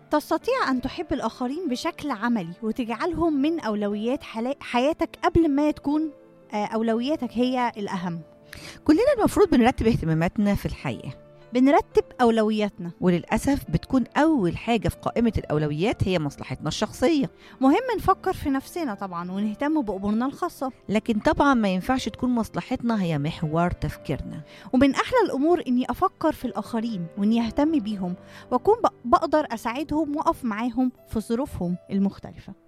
تستطيع أن تحب الآخرين بشكل عملي وتجعلهم من أولويات حلا- حياتك قبل ما تكون آه، أولوياتك هي الأهم كلنا المفروض بنرتب اهتماماتنا في الحياه بنرتب أولوياتنا وللاسف بتكون اول حاجه في قائمه الاولويات هي مصلحتنا الشخصيه مهم نفكر في نفسنا طبعا ونهتم بأمورنا الخاصة لكن طبعا ما ينفعش تكون مصلحتنا هي محور تفكيرنا ومن أحلى الأمور إني أفكر في الآخرين وإني أهتم بيهم وأكون بق- بقدر أساعدهم وأقف معاهم في ظروفهم المختلفة